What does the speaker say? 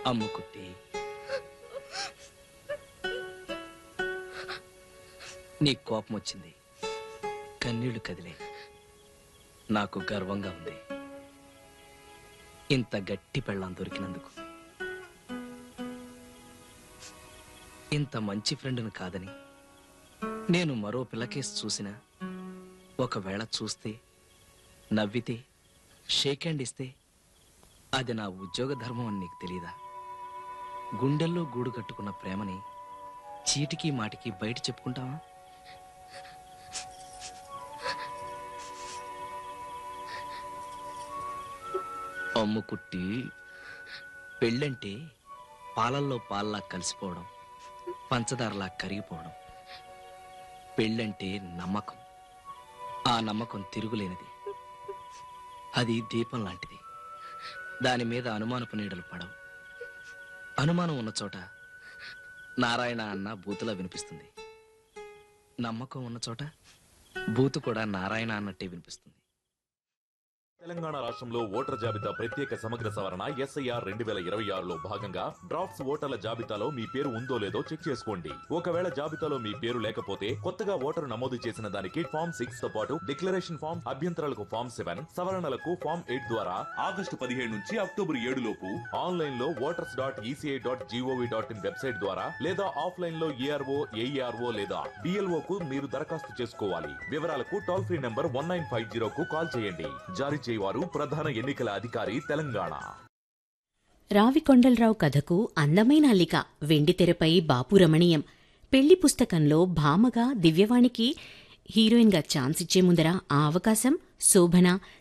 అమ్ముకుట్టి నీ కోపం వచ్చింది కన్నీళ్లు కదిలే నాకు గర్వంగా ఉంది ఇంత గట్టి పెళ్ళాం దొరికినందుకు ఇంత మంచి ఫ్రెండ్ను కాదని నేను మరో పిల్లకేసి చూసినా ఒకవేళ చూస్తే నవ్వితే షేక్ హ్యాండ్ ఇస్తే అది నా ఉద్యోగ ధర్మం అని నీకు తెలీదా గుండెల్లో గూడు కట్టుకున్న ప్రేమని చీటికి మాటికి బయట చెప్పుకుంటావా అమ్ముకుట్టి పెళ్ళంటే పాలల్లో పాల్లా కలిసిపోవడం పంచదారలా కరిగిపోవడం పెళ్ళంటే నమ్మకం ఆ నమ్మకం తిరుగులేనిది అది దీపం లాంటిది దాని మీద అనుమానపు నీడలు పడవు అనుమానం ఉన్న చోట నారాయణ అన్న బూతులా వినిపిస్తుంది నమ్మకం ఉన్న చోట బూతు కూడా నారాయణ అన్నట్టే వినిపిస్తుంది తెలంగాణ రాష్ట్రంలో ఓటర్ జాబితా ప్రత్యేక సమగ్ర సవరణ ఎస్ఐఆర్ రెండు వేల ఇరవై ఆరులో భాగంగా డ్రాఫ్ట్స్ ఓటర్ల జాబితాలో మీ పేరు ఉందో లేదో చెక్ చేసుకోండి ఒకవేళ జాబితాలో మీ పేరు లేకపోతే కొత్తగా ఓటరు నమోదు చేసిన దానికి ఫామ్ సిక్స్ తో పాటు డిక్లరేషన్ ఫామ్ అభ్యంతరాలకు ఫామ్ సెవెన్ సవరణలకు ఫామ్ ఎయిట్ ద్వారా ఆగస్టు పదిహేడు నుంచి అక్టోబర్ ఏడు లోపు ఆన్లైన్ లో voters dot ECI dot GOV dot in website ద్వారా లేదా ఆఫ్లైన్ లో ఏఆర్ఓ ఏఈఆర్ఓ లేదా డిఎల్ఓ కు మీరు దరఖాస్తు చేసుకోవాలి వివరాలకు toll free number one nine five zero కు కాల్ చేయండి జారీ చేయవారు ప్రధాన ఎన్నికల అధికారి తెలంగాణ రావికొండలరావు కథకు అందమైన అల్లిక వెండితెరపై బాపు రమణీయం పెళ్లి పుస్తకంలో భామగా దివ్యవాణికి హీరోయిన్గా ఛాన్స్ ఇచ్చే ముందర ఆ అవకాశం శోభన